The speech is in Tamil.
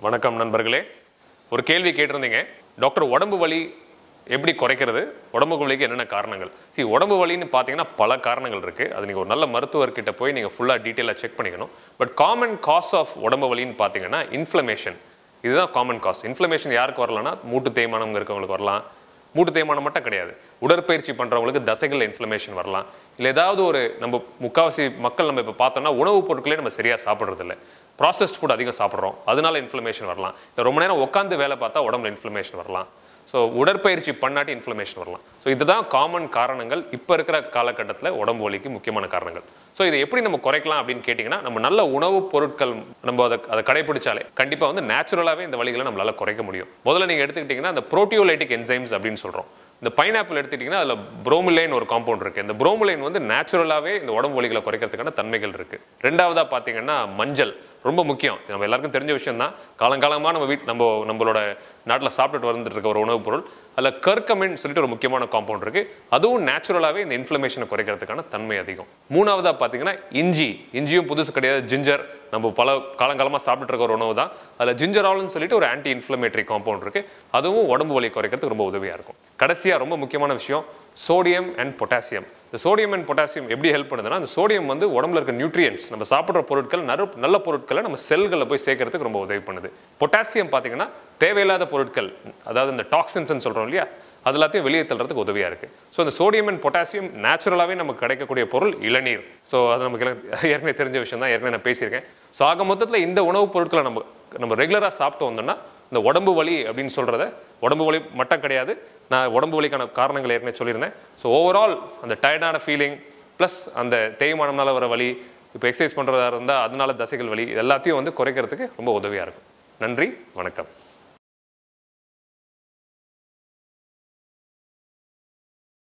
வணக்கம் நண்பர்களே ஒரு கேள்வி கேட்டிருந்தீங்க டாக்டர் உடம்பு வலி எப்படி குறைக்கிறது உடம்பு வலிக்கு என்னென்ன காரணங்கள் see உடம்பு வலின்னு பார்த்தீங்கன்னா பல காரணங்கள் இருக்கு அது நீங்கள் ஒரு நல்ல மருத்துவர்கிட்ட போய் நீங்கள் ஃபுல்லாக டீட்டெயிலாக செக் பண்ணிக்கணும் பட் காமன் காஸ் ஆஃப் உடம்பு வலின்னு பார்த்தீங்கன்னா இன்ஃப்ளமேஷன் இதுதான் காமன் காஸ் இன்ஃப்ளமேஷன் யாருக்கு வரலாம்னா மூட்டு தேய்மானம் இருக்கவங்களுக்கு வரலாம் மூட்டு தேய்மானம் மட்டும் கிடையாது உடற்பயிற்சி பண்றவங்களுக்கு தசைகள் இன்ஃப்ளமேஷன் வரலாம் இல்லை ஏதாவது ஒரு நம்ம முக்காவாசி மக்கள் நம்ம இப்போ பார்த்தோம்னா உணவுப் பொருட்களே நம்ம சரியா சாப்பிட்றது இல்லை ப்ராசஸ்ட் ஃபுட் அதிகம் சாப்பிட்றோம் அதனால இன்ஃப்ளமேஷன் வரலாம் இல்லை ரொம்ப நேரம் உட்காந்து வேலை பார்த்தா உடம்புல இன்ஃப்ளமேஷன் வரலாம் ஸோ உடற்பயிற்சி பண்ணாட்டி இன்ஃப்ளமேஷன் வரலாம் ஸோ இதுதான் காமன் காரணங்கள் இப்போ இருக்கிற காலகட்டத்தில் உடம்பு வலிக்கு முக்கியமான காரணங்கள் ஸோ இதை எப்படி நம்ம குறைக்கலாம் அப்படின்னு கேட்டிங்கன்னா நம்ம நல்ல உணவுப் பொருட்கள் நம்ம அதை அதை கடைபிடிச்சாலே கண்டிப்பாக வந்து நேச்சுரலாகவே இந்த வலிகளை நம்மளால குறைக்க முடியும் முதல்ல நீங்கள் எடுத்துக்கிட்டிங்கன்னா அந்த ப்ரோட்டியோலைட்டிக் என்சைம்ஸ் அப்படின்னு சொல்கிறோம் இந்த பைனாப்பிள் எடுத்துக்கிட்டிங்கன்னா அதில் புரோமிலைன் ஒரு காம்பவுண்ட் இருக்குது இந்த புரோமிலைன் வந்து நேச்சுரலாகவே இந்த உடம்பு வலிகளை குறைக்கிறதுக்கான தன்மைகள் இருக்குது ரெண்டாவதாக பார்த்தீங்கன்னா மஞ்சள் ரொம்ப முக்கியம் இது நம்ம எல்லாருக்கும் தெரிஞ்ச விஷயம் தான் காலங்காலமாக நம்ம வீட் நம்ம நம்மளோட நாட்டில் சாப்பிட்டுட்டு வந்துட்டு இருக்க ஒரு உணவுப் பொருள் அதில் கர்க்கமின் சொல்லிட்டு ஒரு முக்கியமான காம்பவுண்ட் இருக்கு அதுவும் நேச்சுரலாகவே இந்த இன்ஃப்ளமேஷனை குறைக்கிறதுக்கான தன்மை அதிகம் மூணாவதாக பார்த்தீங்கன்னா இஞ்சி இஞ்சியும் புதுசு கிடையாது ஜிஞ்சர் நம்ம பல காலங்காலமாக சாப்பிட்டுட்டு இருக்க ஒரு உணவு தான் அதில் ஜிஞ்சரால்னு சொல்லிட்டு ஒரு ஆன்டி இன்ஃப்ளமேட்டரி காம்பவுண்ட் இருக்கு அதுவும் உடம்பு வலி குறைக்கிறதுக்கு ரொம்ப உதவியாக இருக்கும் கடைசியாக ரொம்ப முக்கியமான விஷயம் சோடியம் அண்ட் பொட்டாசியம் இந்த சோடியம் அண்ட் பொட்டாசியம் எப்படி ஹெல்ப் பண்ணுதுன்னா அந்த சோடியம் வந்து உடம்புல இருக்க நியூட்ரியன்ஸ் நம்ம சாப்பிட்ற பொருட்கள் நறு நல்ல பொருட்களை நம்ம செல்களில் போய் சேர்க்கறதுக்கு ரொம்ப உதவி பண்ணுது பொட்டாசியம் பார்த்தீங்கன்னா தேவையில்லாத பொருட்கள் அதாவது இந்த டாக்ஸின்ஸ் சொல்றோம் இல்லையா அது எல்லாத்தையும் வெளியே தள்ளுறதுக்கு உதவியா இருக்கு ஸோ இந்த சோடியம் அண்ட் பொட்டாசியம் நேச்சுரலாகவே நமக்கு கிடைக்கக்கூடிய பொருள் இளநீர் ஸோ அது நமக்கு எல்லாம் ஏற்கனவே தெரிஞ்ச விஷயம் தான் ஏற்கனவே நான் பேசியிருக்கேன் ஸோ ஆக மொத்தத்தில் இந்த உணவுப் பொருட்களை நம்ம நம்ம ரெகுலராக சாப்பிட்டு வந்தோம்னா இந்த உடம்பு வலி அப்படின்னு சொல்றத உடம்பு வலி மட்டும் கிடையாது நான் உடம்பு வலிக்கான காரணங்களை ஏற்கனவே சொல்லியிருந்தேன் ஸோ ஓவரால் அந்த டயர்டான ஃபீலிங் ப்ளஸ் அந்த தேய்மானம்னால வர வலி இப்போ எக்ஸசைஸ் பண்ணுறதா இருந்தால் அதனால தசைகள் வலி இது எல்லாத்தையும் வந்து குறைக்கிறதுக்கு ரொம்ப உதவியாக இருக்கும் நன்றி வணக்கம்